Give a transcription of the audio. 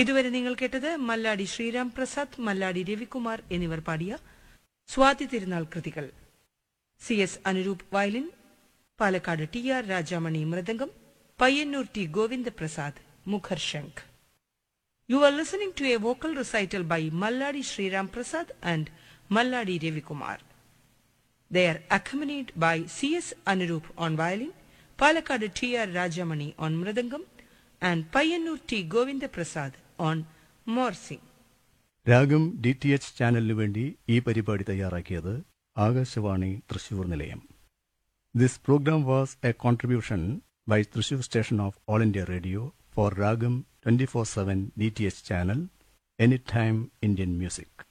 ഇതുവരെ നിങ്ങൾ കേട്ടത് മല്ലാടി ശ്രീരാം പ്രസാദ് മല്ലാടി രവികുമാർ എന്നിവർ പാടിയ സ്വാതി തിരുനാൾ കൃതികൾ C S Anuroop violin Palakkad T R Rajamani mridangam Payyannur T Govindaprasad മുഖർശങ്ക് You are listening to a vocal recital by Malladi Sriram Prasad and Malladi Ravikumar. They are accompanied by C.S. Anurup on violin, Palakkad T.R. Rajamani on mridangam, and Payyanur T. Govinda Prasad on morsing. Raagam D T H ചാനലിനു വേണ്ടി ഈ പരിപാടി തയ്യാറാക്കിയത് ആകാശവാണി തൃശൂർ നിലയം this programme was a contribution by Thrissur station of All India Radio for Raagam twenty four seven D T H channel any time Indian music